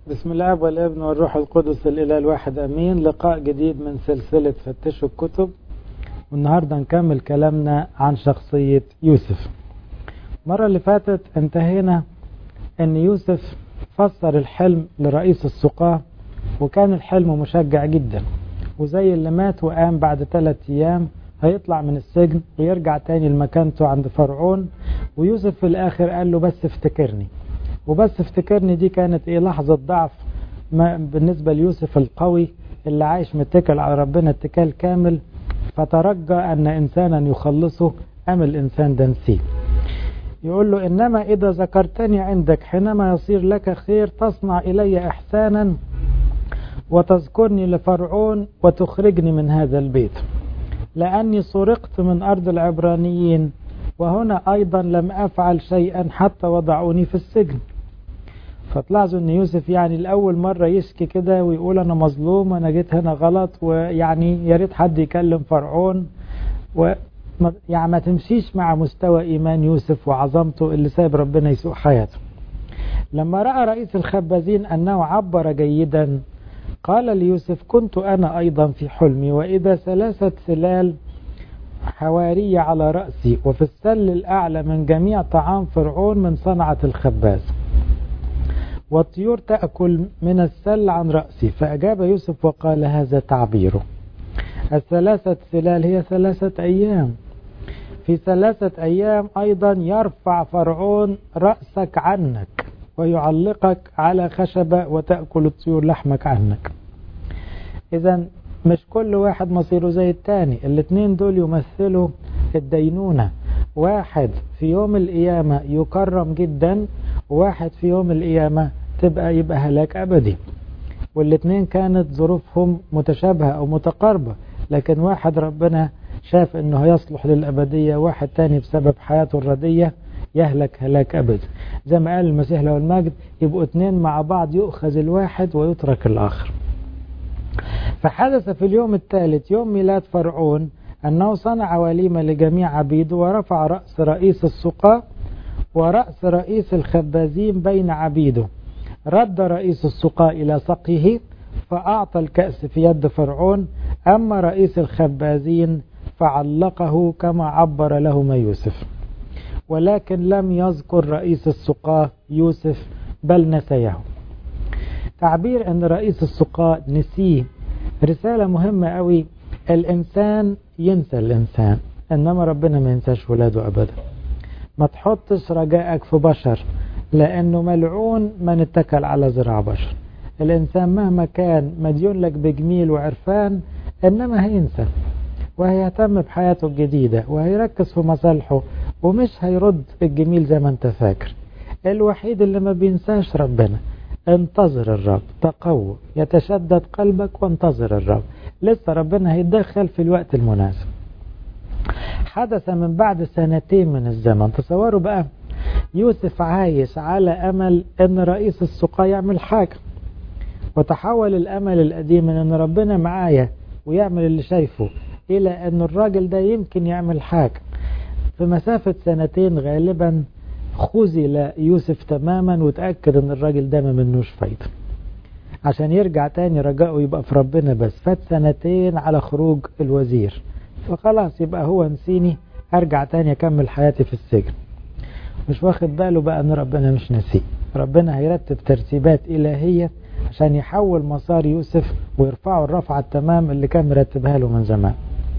بسم الله والابن والروح القدس الإله الواحد أمين لقاء جديد من سلسلة فتشوا الكتب والنهاردة نكمل كلامنا عن شخصية يوسف المرة اللي فاتت انتهينا أن يوسف فسر الحلم لرئيس السقاة وكان الحلم مشجع جدا وزي اللي مات وقام بعد ثلاثة أيام هيطلع من السجن ويرجع تاني لمكانته عند فرعون ويوسف في الآخر قال له بس افتكرني وبس افتكرني دي كانت ايه لحظة ضعف ما بالنسبة ليوسف القوي اللي عايش متكل على ربنا اتكال كامل فترجى أن إنسانا يخلصه أم الإنسان ده نسيه يقول له إنما إذا ذكرتني عندك حينما يصير لك خير تصنع إلي إحسانا وتذكرني لفرعون وتخرجني من هذا البيت لأني سرقت من أرض العبرانيين وهنا أيضا لم أفعل شيئا حتى وضعوني في السجن فتلاحظوا ان يوسف يعني الاول مره يشكي كده ويقول انا مظلوم وانا جيت هنا غلط ويعني يا ريت حد يكلم فرعون و يعني ما تمشيش مع مستوى ايمان يوسف وعظمته اللي سايب ربنا يسوق حياته لما راى رئيس الخبازين انه عبر جيدا قال ليوسف كنت انا ايضا في حلمي واذا ثلاثه سلال حوارية على رأسي وفي السل الأعلى من جميع طعام فرعون من صنعة الخباز والطيور تأكل من السل عن رأسي فأجاب يوسف وقال هذا تعبيره الثلاثة سلال هي ثلاثة أيام في ثلاثة أيام أيضا يرفع فرعون رأسك عنك ويعلقك على خشبة وتأكل الطيور لحمك عنك إذا مش كل واحد مصيره زي التاني الاثنين دول يمثلوا الدينونة واحد في يوم القيامة يكرم جدا وواحد في يوم القيامة تبقى يبقى هلاك أبدي والاثنين كانت ظروفهم متشابهة أو متقاربة لكن واحد ربنا شاف انه يصلح للأبدية واحد تاني بسبب حياته الردية يهلك هلاك أبدي زي ما قال المسيح له المجد يبقوا اثنين مع بعض يؤخذ الواحد ويترك الآخر فحدث في اليوم الثالث يوم ميلاد فرعون أنه صنع وليمة لجميع عبيده ورفع رأس رئيس السقاة ورأس رئيس الخبازين بين عبيده رد رئيس السقاة إلى سقيه فأعطى الكأس في يد فرعون أما رئيس الخبازين فعلقه كما عبر لهما يوسف ولكن لم يذكر رئيس السقاة يوسف بل نسيه تعبير أن رئيس السقاة نسيه رسالة مهمة قوي الإنسان ينسى الإنسان إنما ربنا ما ينساش ولاده أبدا ما تحطش رجائك في بشر لأنه ملعون من اتكل على ذراع بشر الإنسان مهما كان مديون لك بجميل وعرفان إنما هينسى وهيهتم بحياته الجديدة وهيركز في مصالحه ومش هيرد الجميل زي ما انت فاكر الوحيد اللي ما بينساش ربنا انتظر الرب تقوى يتشدد قلبك وانتظر الرب لسه ربنا هيتدخل في الوقت المناسب حدث من بعد سنتين من الزمن تصوروا بقى يوسف عايش على أمل أن رئيس السقاة يعمل حاجة وتحول الأمل القديم من أن ربنا معايا ويعمل اللي شايفه إلى أن الراجل ده يمكن يعمل حاجة في مسافة سنتين غالبا خذل يوسف تماما وتأكد ان الراجل ده ما منوش فايدة عشان يرجع تاني رجاؤه يبقى في ربنا بس فات سنتين على خروج الوزير فخلاص يبقى هو نسيني ارجع تاني اكمل حياتي في السجن مش واخد باله بقى ان ربنا مش نسيه ربنا هيرتب ترتيبات الهية عشان يحول مسار يوسف ويرفعه الرفعة التمام اللي كان مرتبها له من زمان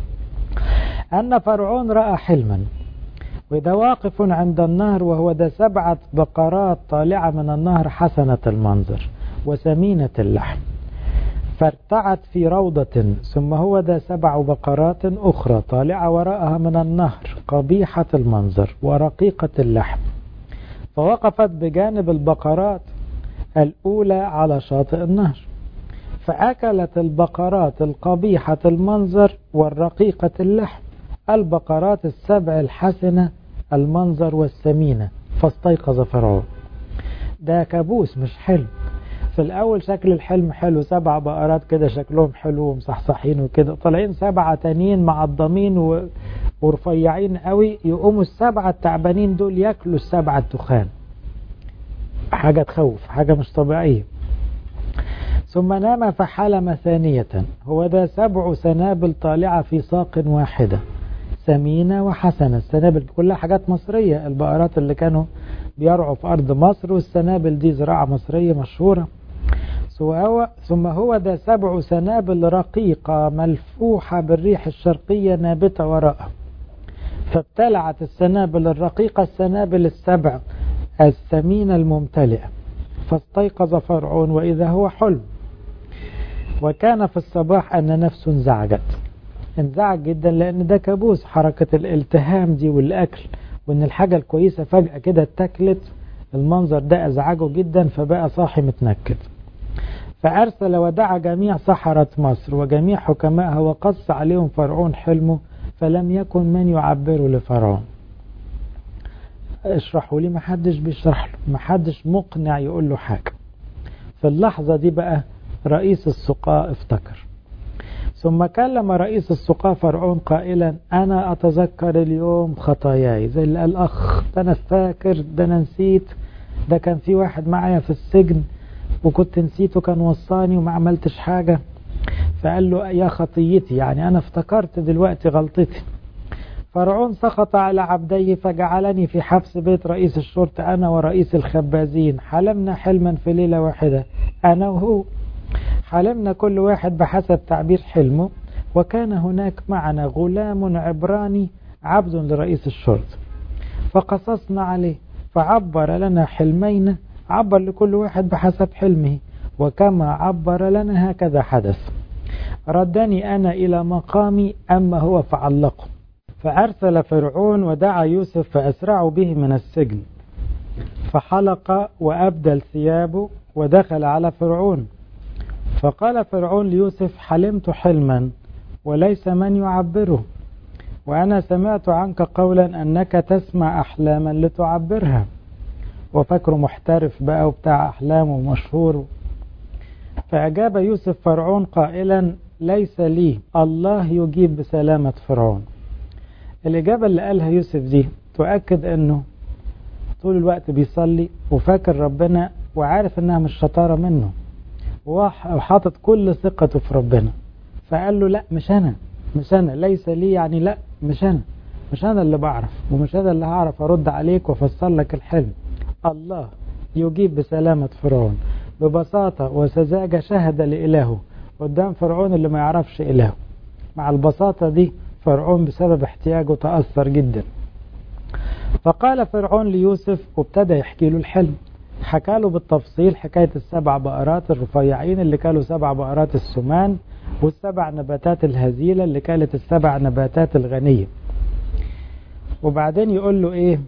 أن فرعون رأى حلما وإذا واقف عند النهر وهو ذا سبعة بقرات طالعة من النهر حسنة المنظر وسمينة اللحم فارتعت في روضة ثم هو ذا سبع بقرات أخرى طالعة وراءها من النهر قبيحة المنظر ورقيقة اللحم فوقفت بجانب البقرات الأولى على شاطئ النهر فأكلت البقرات القبيحة المنظر والرقيقة اللحم البقرات السبع الحسنة المنظر والسمينة فاستيقظ فرعون ده كابوس مش حلم في الأول شكل الحلم حلو سبع بقرات كده شكلهم حلو ومصحصحين وكده طالعين سبعة تانيين معضمين و... ورفيعين قوي يقوموا السبعة التعبانين دول ياكلوا السبعة التخان حاجة تخوف حاجة مش طبيعية ثم نام فحلم ثانية هو ذا سبع سنابل طالعة في ساق واحدة سمينة وحسنة السنابل كلها حاجات مصرية البقرات اللي كانوا بيرعوا في أرض مصر والسنابل دي زراعة مصرية مشهورة ثم هو ذا سبع سنابل رقيقة ملفوحة بالريح الشرقية نابتة وراءها فابتلعت السنابل الرقيقة السنابل السبع الثمينة الممتلئة فاستيقظ فرعون وإذا هو حلم وكان في الصباح أن نفسه انزعجت انزعج جدا لأن ده كابوس حركة الالتهام دي والأكل وإن الحاجة الكويسة فجأة كده اتاكلت المنظر ده أزعجه جدا فبقى صاحي متنكد فأرسل ودعا جميع سحرة مصر وجميع حكمائها وقص عليهم فرعون حلمه فلم يكن من يعبره لفرعون اشرحوا لي محدش بيشرح له محدش مقنع يقول له حاجة في اللحظة دي بقى رئيس السقاء افتكر ثم كلم رئيس السقاء فرعون قائلا أنا أتذكر اليوم خطاياي زي اللي قال أخ ده أنا فاكر ده أنا نسيت ده كان في واحد معايا في السجن وكنت نسيته كان وصاني وما عملتش حاجة فقال له يا خطيتي يعني أنا افتكرت دلوقتي غلطتي فرعون سخط على عبديه فجعلني في حبس بيت رئيس الشرطة أنا ورئيس الخبازين حلمنا حلما في ليلة واحدة أنا وهو حلمنا كل واحد بحسب تعبير حلمه وكان هناك معنا غلام عبراني عبد لرئيس الشرطة فقصصنا عليه فعبر لنا حلمين عبر لكل واحد بحسب حلمه وكما عبر لنا هكذا حدث ردني أنا إلى مقامي أما هو فعلقه فأرسل فرعون ودعا يوسف فأسرعوا به من السجن فحلق وأبدل ثيابه ودخل على فرعون فقال فرعون ليوسف حلمت حلما وليس من يعبره وأنا سمعت عنك قولا أنك تسمع أحلاما لتعبرها وفكره محترف بقى وبتاع أحلام ومشهور فأجاب يوسف فرعون قائلا ليس لي الله يجيب بسلامة فرعون الإجابة اللي قالها يوسف دي تؤكد أنه طول الوقت بيصلي وفاكر ربنا وعارف أنها مش شطارة منه وحاطط كل ثقته في ربنا فقال له لا مش أنا مش أنا ليس لي يعني لا مش أنا مش أنا اللي بعرف ومش أنا اللي هعرف أرد عليك وأفسر لك الحلم الله يجيب بسلامة فرعون ببساطة وسذاجة شهد لإلهه قدام فرعون اللي ما يعرفش إلهه مع البساطة دي فرعون بسبب احتياجه تأثر جدا فقال فرعون ليوسف وابتدى يحكي له الحلم حكى له بالتفصيل حكاية السبع بقرات الرفيعين اللي كانوا سبع بقرات السمان والسبع نباتات الهزيلة اللي كانت السبع نباتات الغنية وبعدين يقول له ايه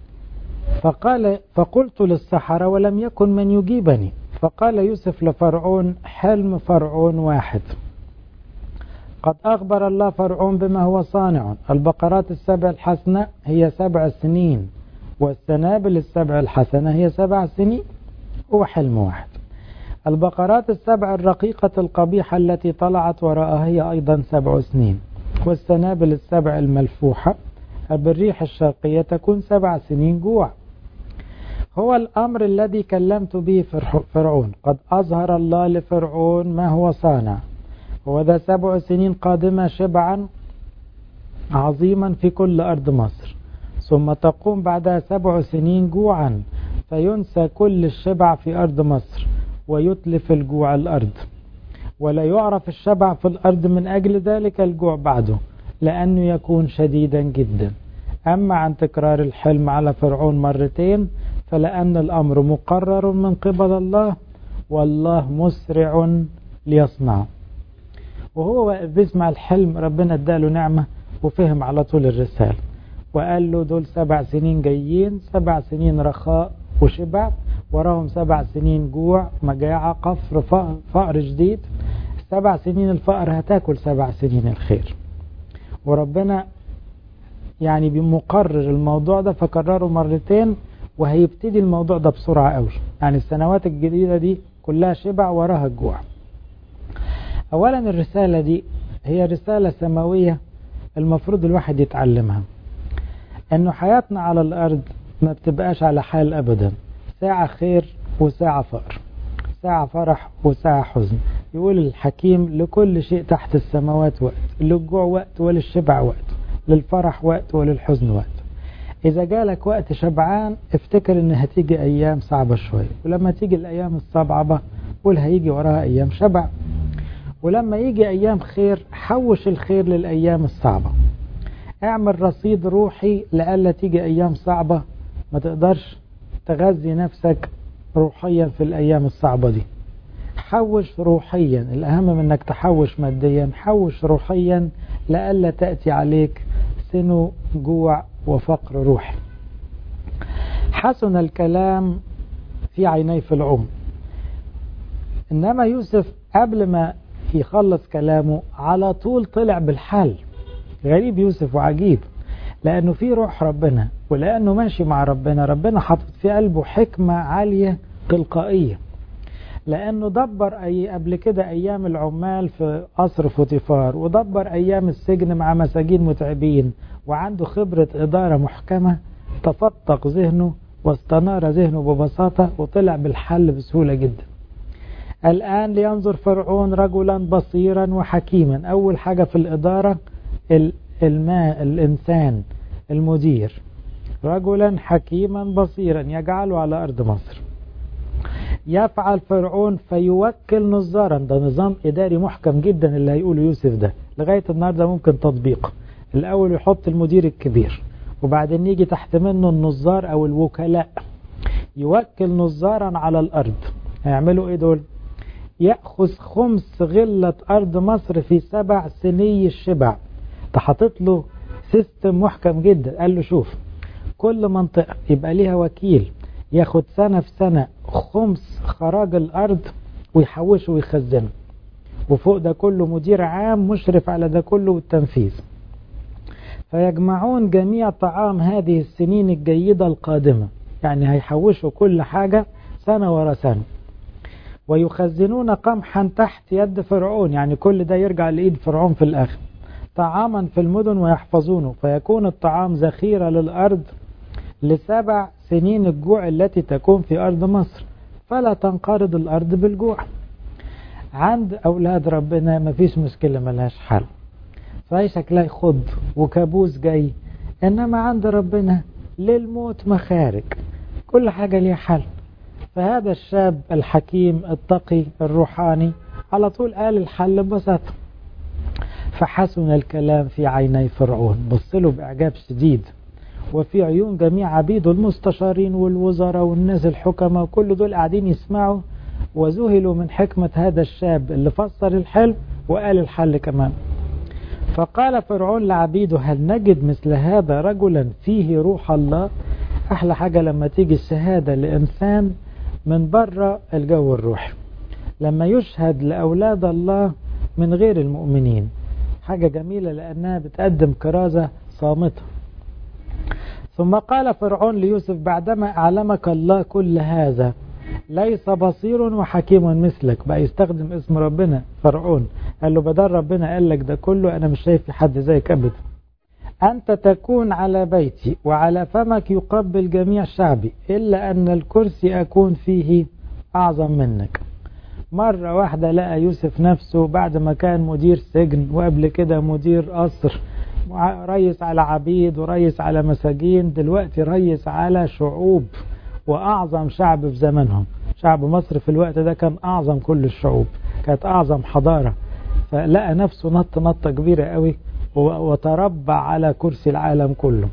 فقال فقلت للسحرة ولم يكن من يجيبني فقال يوسف لفرعون حلم فرعون واحد قد أخبر الله فرعون بما هو صانع البقرات السبع الحسنة هي سبع سنين والسنابل السبع الحسنة هي سبع سنين هو حلم واحد البقرات السبع الرقيقة القبيحة التي طلعت وراءها هي أيضا سبع سنين والسنابل السبع الملفوحة بالريح الشرقية تكون سبع سنين جوع هو الأمر الذي كلمت به فرعون قد أظهر الله لفرعون ما هو صانع وذا سبع سنين قادمة شبعا عظيما في كل أرض مصر ثم تقوم بعدها سبع سنين جوعا فينسى كل الشبع في أرض مصر ويتلف الجوع الأرض ولا يعرف الشبع في الأرض من أجل ذلك الجوع بعده لأنه يكون شديدا جدا أما عن تكرار الحلم على فرعون مرتين فلأن الأمر مقرر من قبل الله والله مسرع ليصنعه وهو واقف بيسمع الحلم ربنا اداله نعمة وفهم على طول الرسالة وقال له دول سبع سنين جايين سبع سنين رخاء وشبع وراهم سبع سنين جوع مجاعة قفر فقر جديد سبع سنين الفقر هتاكل سبع سنين الخير وربنا يعني بمقرر الموضوع ده فكرره مرتين وهيبتدي الموضوع ده بسرعة قوي يعني السنوات الجديدة دي كلها شبع وراها الجوع أولا الرسالة دي هي رسالة سماوية المفروض الواحد يتعلمها أنه حياتنا على الأرض ما بتبقاش على حال أبدا ساعة خير وساعة فقر ساعة فرح وساعة حزن يقول الحكيم لكل شيء تحت السماوات وقت للجوع وقت وللشبع وقت للفرح وقت وللحزن وقت إذا جالك وقت شبعان افتكر إن هتيجي أيام صعبة شوية ولما تيجي الأيام الصعبة قول هيجي وراها أيام شبع ولما يجي أيام خير حوش الخير للأيام الصعبة اعمل رصيد روحي لألا تيجي أيام صعبة ما تقدرش تغذي نفسك روحيا في الأيام الصعبة دي حوش روحيا الأهم من أنك تحوش ماديا حوش روحيا لألا تأتي عليك سنو جوع وفقر روحي حسن الكلام في عيني في العم إنما يوسف قبل ما يخلص كلامه على طول طلع بالحل غريب يوسف وعجيب لأنه في روح ربنا ولأنه ماشي مع ربنا ربنا حاطط في قلبه حكمة عالية تلقائية لأنه دبر أي قبل كده أيام العمال في قصر فوتيفار ودبر أيام السجن مع مساجين متعبين وعنده خبرة إدارة محكمة تفتق ذهنه واستنار ذهنه ببساطة وطلع بالحل بسهولة جدا الآن لينظر فرعون رجلا بصيرا وحكيما أول حاجة في الإدارة الماء الإنسان المدير رجلا حكيما بصيرا يجعله على أرض مصر يفعل فرعون فيوكل نظارا ده نظام إداري محكم جدا اللي هيقوله يوسف ده لغاية النهاردة ممكن تطبيقه الأول يحط المدير الكبير وبعدين يجي تحت منه النظار أو الوكلاء يوكل نظارا على الأرض هيعملوا إيه دول يأخذ خمس غلة أرض مصر في سبع سني الشبع حاطط له سيستم محكم جدا قال له شوف كل منطقة يبقى ليها وكيل ياخد سنة في سنة خمس خراج الأرض ويحوشه ويخزنه وفوق ده كله مدير عام مشرف على ده كله والتنفيذ فيجمعون جميع طعام هذه السنين الجيدة القادمة يعني هيحوشوا كل حاجة سنة ورا سنة ويخزنون قمحا تحت يد فرعون يعني كل ده يرجع لإيد فرعون في الآخر طعاما في المدن ويحفظونه فيكون الطعام ذخيرة للأرض لسبع سنين الجوع التي تكون في أرض مصر فلا تنقرض الأرض بالجوع عند أولاد ربنا مفيش مشكلة ملهاش حل فهي شكلها خض وكابوس جاي إنما عند ربنا للموت مخارج كل حاجة ليها حل فهذا الشاب الحكيم التقي الروحاني على طول قال الحل ببساطة فحسن الكلام في عيني فرعون بص له بإعجاب شديد وفي عيون جميع عبيده المستشارين والوزراء والناس الحكماء وكل دول قاعدين يسمعوا وذهلوا من حكمة هذا الشاب اللي فسر الحلم وقال الحل كمان فقال فرعون لعبيده هل نجد مثل هذا رجلا فيه روح الله أحلى حاجة لما تيجي الشهادة لإنسان من بره الجو الروحي لما يشهد لأولاد الله من غير المؤمنين حاجة جميلة لأنها بتقدم كرازة صامتة ثم قال فرعون ليوسف بعدما أعلمك الله كل هذا ليس بصير وحكيم مثلك بقى يستخدم اسم ربنا فرعون قال له بدل ربنا قال لك ده كله أنا مش شايف في حد زيك أبدا أنت تكون على بيتي وعلى فمك يقبل جميع شعبي إلا أن الكرسي أكون فيه أعظم منك مرة واحدة لقى يوسف نفسه بعد ما كان مدير سجن وقبل كده مدير قصر ريس على عبيد وريس على مساجين دلوقتي ريس على شعوب وأعظم شعب في زمنهم شعب مصر في الوقت ده كان أعظم كل الشعوب كانت أعظم حضارة فلقى نفسه نط نطة كبيرة قوي وتربع على كرسي العالم كله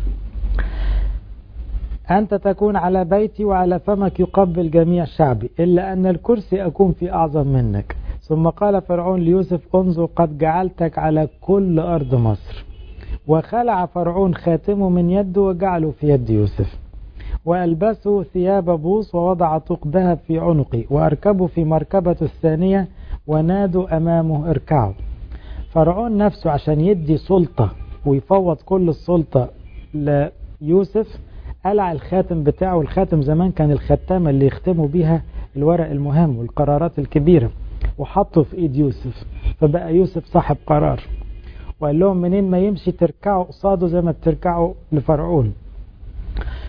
أنت تكون على بيتي وعلى فمك يقبل جميع شعبي إلا أن الكرسي أكون في أعظم منك ثم قال فرعون ليوسف انظر قد جعلتك على كل أرض مصر وخلع فرعون خاتمه من يده وجعله في يد يوسف وألبسه ثياب بوص ووضع طوق ذهب في عنقي وأركبه في مركبة الثانية ونادوا أمامه اركعوا فرعون نفسه عشان يدي سلطة ويفوض كل السلطة ليوسف قلع الخاتم بتاعه الخاتم زمان كان الختامة اللي يختموا بيها الورق المهم والقرارات الكبيرة وحطه في ايد يوسف فبقى يوسف صاحب قرار وقال لهم منين ما يمشي تركعوا قصاده زي ما بتركعوا لفرعون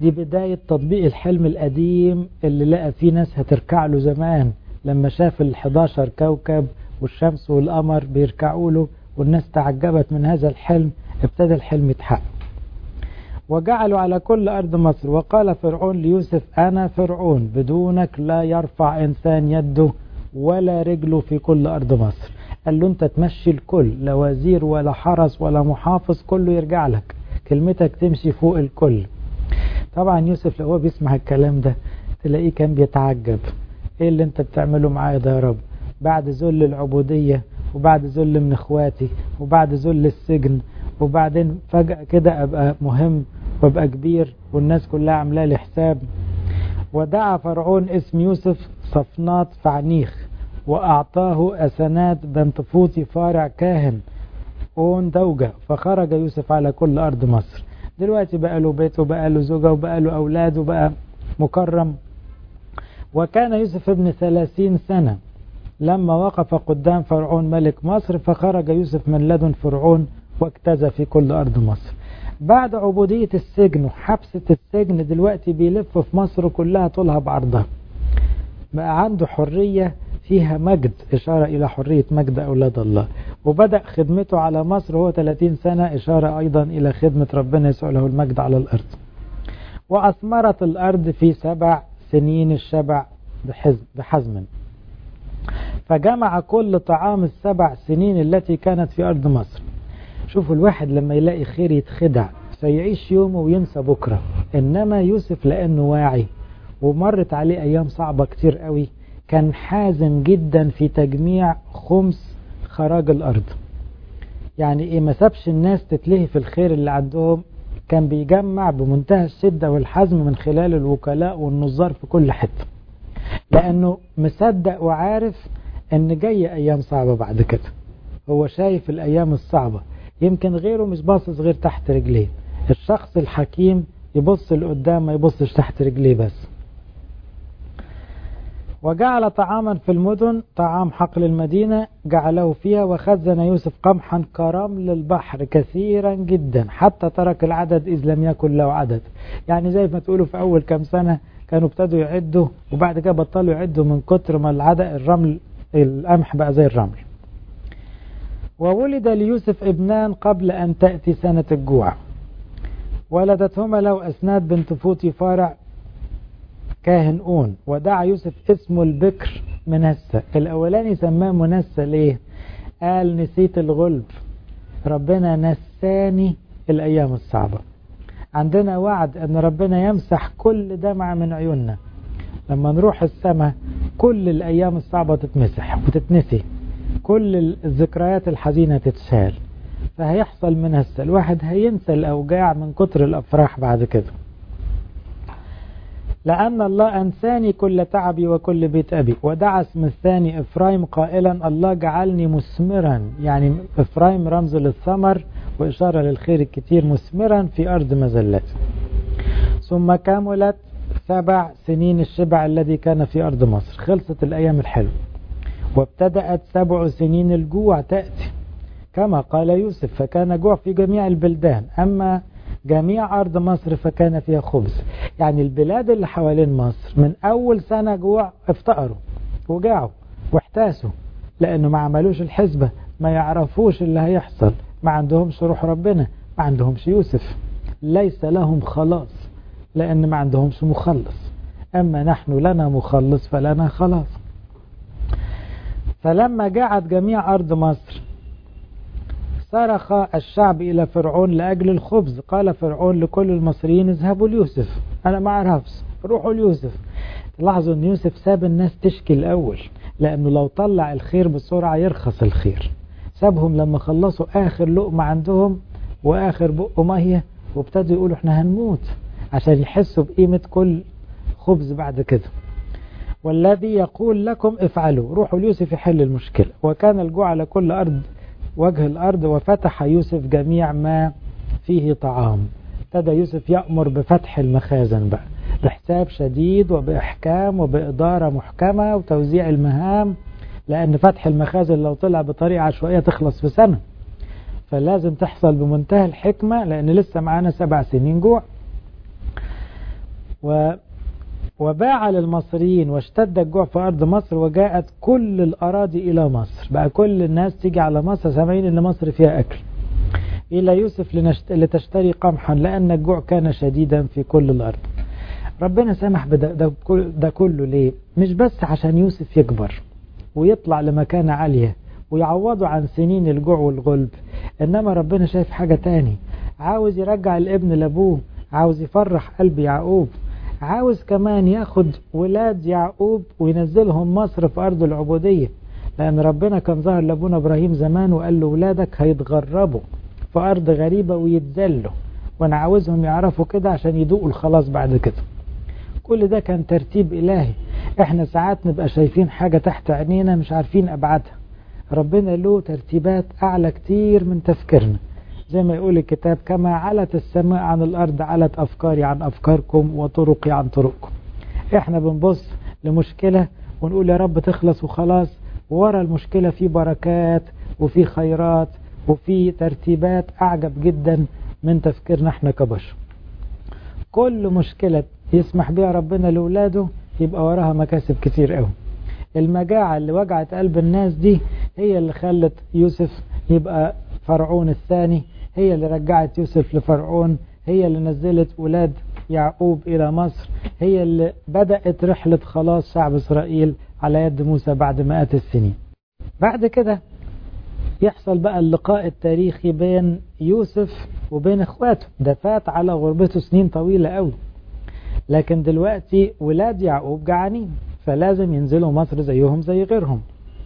دي بداية تطبيق الحلم القديم اللي لقى فيه ناس هتركع له زمان لما شاف ال 11 كوكب والشمس والقمر بيركعوا له والناس تعجبت من هذا الحلم ابتدى الحلم يتحقق وجعلوا على كل أرض مصر وقال فرعون ليوسف أنا فرعون بدونك لا يرفع إنسان يده ولا رجله في كل أرض مصر قال له أنت تمشي الكل لا وزير ولا حرس ولا محافظ كله يرجع لك كلمتك تمشي فوق الكل طبعا يوسف لو هو بيسمع الكلام ده تلاقيه كان بيتعجب ايه اللي انت بتعمله معايا ده يا رب بعد ذل العبودية وبعد ذل من اخواتي وبعد ذل السجن وبعدين فجأة كده ابقى مهم وابقى كبير والناس كلها عامله لي حساب ودعا فرعون اسم يوسف صفنات فعنيخ وأعطاه أسنات بنت فوطي فارع كاهن أون دوجة فخرج يوسف على كل أرض مصر دلوقتي بقى له بيت وبقى له زوجة وبقى له أولاد وبقى مكرم وكان يوسف ابن ثلاثين سنة لما وقف قدام فرعون ملك مصر فخرج يوسف من لدن فرعون واجتاز في كل أرض مصر بعد عبودية السجن وحبسة السجن دلوقتي بيلف في مصر كلها طولها بعرضها بقى عنده حرية فيها مجد إشارة إلى حرية مجد أولاد الله وبدأ خدمته على مصر هو 30 سنة إشارة أيضا إلى خدمة ربنا يسوع له المجد على الأرض وأثمرت الأرض في سبع سنين الشبع بحزم, بحزم فجمع كل طعام السبع سنين التي كانت في أرض مصر شوفوا الواحد لما يلاقي خير يتخدع فيعيش يومه وينسى بكرة إنما يوسف لأنه واعي ومرت عليه أيام صعبة كتير قوي كان حازم جدا في تجميع خمس خراج الأرض يعني إيه ما سابش الناس تتلهي في الخير اللي عندهم كان بيجمع بمنتهى الشدة والحزم من خلال الوكلاء والنظار في كل حتة لأنه مصدق وعارف أن جاية أيام صعبة بعد كده هو شايف الأيام الصعبة يمكن غيره مش باصص غير تحت رجليه الشخص الحكيم يبص لقدام ما يبصش تحت رجليه بس وجعل طعاما في المدن طعام حقل المدينة جعله فيها وخزن يوسف قمحا كرمل البحر كثيرا جدا حتى ترك العدد إذ لم يكن له عدد يعني زي ما تقولوا في أول كم سنة كانوا ابتدوا يعدوا وبعد كده بطلوا يعدوا من كتر ما العدد الرمل القمح بقى زي الرمل وولد ليوسف ابنان قبل أن تأتي سنة الجوع ولدتهما له أسناد بنت فوتي فارع كاهن أون ودعا يوسف اسمه البكر منسى الأولاني سماه منسى ليه قال نسيت الغلب ربنا نساني الأيام الصعبة عندنا وعد أن ربنا يمسح كل دمع من عيوننا لما نروح السماء كل الأيام الصعبة تتمسح وتتنسي كل الذكريات الحزينة تتشال فهيحصل منها الواحد هينسى الأوجاع من كتر الأفراح بعد كده لأن الله أنساني كل تعبي وكل بيت أبي ودعا اسم الثاني إفرايم قائلا الله جعلني مثمرا يعني إفرايم رمز للثمر وإشارة للخير الكتير مثمرا في أرض مزلات ثم كملت سبع سنين الشبع الذي كان في أرض مصر خلصت الأيام الحلوة وابتدأت سبع سنين الجوع تأتي كما قال يوسف فكان جوع في جميع البلدان أما جميع أرض مصر فكان فيها خبز يعني البلاد اللي حوالين مصر من أول سنة جوع افتقروا وجاعوا واحتاسوا لأنه ما عملوش الحسبة ما يعرفوش اللي هيحصل ما عندهمش روح ربنا ما عندهمش يوسف ليس لهم خلاص لأن ما عندهمش مخلص أما نحن لنا مخلص فلنا خلاص فلما جاعت جميع أرض مصر صرخ الشعب إلى فرعون لأجل الخبز قال فرعون لكل المصريين اذهبوا ليوسف أنا ما أعرفش روحوا ليوسف تلاحظوا أن يوسف ساب الناس تشكي الأول لأنه لو طلع الخير بسرعة يرخص الخير سابهم لما خلصوا آخر لقمة عندهم وآخر بق مية وابتدوا يقولوا احنا هنموت عشان يحسوا بقيمة كل خبز بعد كده والذي يقول لكم افعلوا روحوا ليوسف يحل المشكلة وكان الجوع على كل أرض وجه الأرض وفتح يوسف جميع ما فيه طعام ابتدى يوسف يأمر بفتح المخازن بقى بحساب شديد وبإحكام وبإدارة محكمة وتوزيع المهام لأن فتح المخازن لو طلع بطريقة عشوائية تخلص في سنة فلازم تحصل بمنتهى الحكمة لأن لسه معانا سبع سنين جوع و وباع للمصريين واشتد الجوع في أرض مصر وجاءت كل الأراضي إلى مصر بقى كل الناس تيجي على مصر سامعين إن مصر فيها أكل إلى يوسف لنشت... لتشتري قمحا لأن الجوع كان شديدا في كل الأرض ربنا سمح بده ده, ده كله ليه مش بس عشان يوسف يكبر ويطلع لمكانة عالية ويعوضوا عن سنين الجوع والغلب إنما ربنا شايف حاجة تاني عاوز يرجع الابن لأبوه عاوز يفرح قلب يعقوب عاوز كمان ياخد ولاد يعقوب وينزلهم مصر في أرض العبودية لأن ربنا كان ظهر لأبونا إبراهيم زمان وقال له ولادك هيتغربوا في أرض غريبة ويتذلوا وأنا عاوزهم يعرفوا كده عشان يدوقوا الخلاص بعد كده كل ده كان ترتيب إلهي احنا ساعات نبقى شايفين حاجة تحت عينينا مش عارفين أبعادها ربنا له ترتيبات أعلى كتير من تفكيرنا زي ما يقول الكتاب كما علت السماء عن الأرض علت أفكاري عن أفكاركم وطرقي عن طرقكم احنا بنبص لمشكلة ونقول يا رب تخلص وخلاص ورا المشكلة في بركات وفي خيرات وفي ترتيبات أعجب جدا من تفكيرنا احنا كبشر كل مشكلة يسمح بها ربنا لأولاده يبقى وراها مكاسب كتير قوي المجاعة اللي وجعت قلب الناس دي هي اللي خلت يوسف يبقى فرعون الثاني هي اللي رجعت يوسف لفرعون هي اللي نزلت ولاد يعقوب إلى مصر هي اللي بدأت رحلة خلاص شعب إسرائيل على يد موسى بعد مئات السنين بعد كده يحصل بقى اللقاء التاريخي بين يوسف وبين اخواته ده فات على غربته سنين طويلة قوي لكن دلوقتي ولاد يعقوب جعانين فلازم ينزلوا مصر زيهم زي غيرهم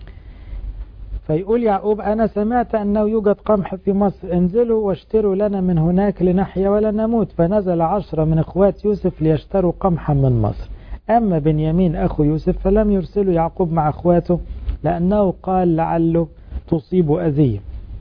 فيقول يعقوب أنا سمعت أنه يوجد قمح في مصر انزلوا واشتروا لنا من هناك لنحيا ولا نموت فنزل عشرة من اخوات يوسف ليشتروا قمحا من مصر أما بنيامين أخو يوسف فلم يرسلوا يعقوب مع اخواته لأنه قال لعله تصيب أذية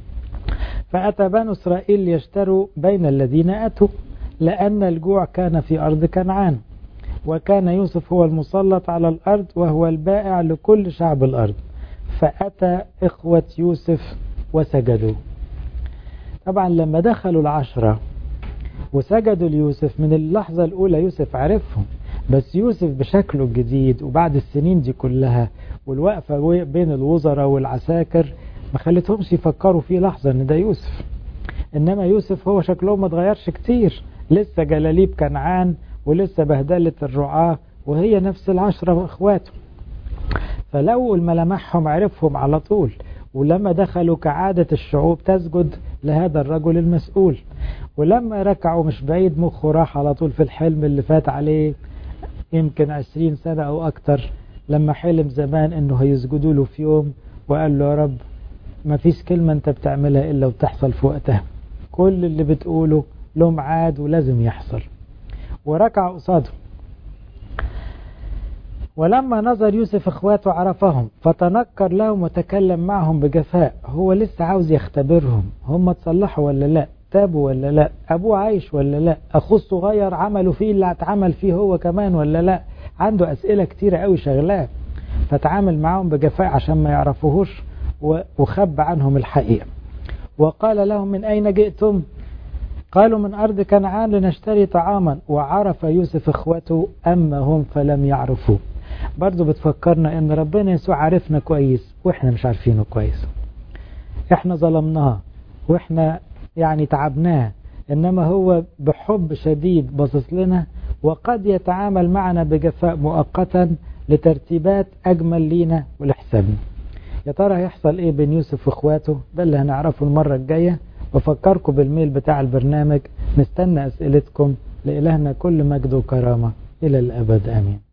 فأتى بنو إسرائيل ليشتروا بين الذين أتوا لأن الجوع كان في أرض كنعان وكان يوسف هو المسلط على الأرض وهو البائع لكل شعب الأرض فأتى إخوة يوسف وسجدوا طبعا لما دخلوا العشرة وسجدوا ليوسف من اللحظة الأولى يوسف عرفهم بس يوسف بشكله الجديد وبعد السنين دي كلها والوقفة بين الوزراء والعساكر ما خلتهمش يفكروا فيه لحظة ان ده يوسف انما يوسف هو شكله ما اتغيرش كتير لسه جلاليب كنعان ولسه بهدلة الرعاة وهي نفس العشرة اخواته فلو الملامحهم عرفهم على طول ولما دخلوا كعادة الشعوب تسجد لهذا الرجل المسؤول ولما ركعوا مش بعيد مخه راح على طول في الحلم اللي فات عليه يمكن عشرين سنة أو أكتر لما حلم زمان أنه هيسجدوا له في يوم وقال له يا رب ما فيش كلمة أنت بتعملها إلا وتحصل في وقتها كل اللي بتقوله له ميعاد ولازم يحصل وركع قصاده ولما نظر يوسف اخواته عرفهم فتنكر لهم وتكلم معهم بجفاء هو لسه عاوز يختبرهم هم تصلحوا ولا لا تابوا ولا لا ابوه عايش ولا لا اخوه الصغير عملوا فيه اللي اتعمل فيه هو كمان ولا لا عنده اسئله كتيره قوي شغلاه فتعامل معهم بجفاء عشان ما يعرفوهوش وخب عنهم الحقيقه وقال لهم من اين جئتم قالوا من أرض كنعان لنشتري طعاما وعرف يوسف إخوته أما هم فلم يعرفوه برضو بتفكرنا ان ربنا يسوع عارفنا كويس واحنا مش عارفينه كويس احنا ظلمناه واحنا يعني تعبناه انما هو بحب شديد باصص لنا وقد يتعامل معنا بجفاء مؤقتا لترتيبات اجمل لينا ولحسابنا يا ترى هيحصل ايه بين يوسف واخواته ده اللي هنعرفه المره الجايه بفكركم بالميل بتاع البرنامج نستنى اسئلتكم لإلهنا كل مجد وكرامه الى الابد امين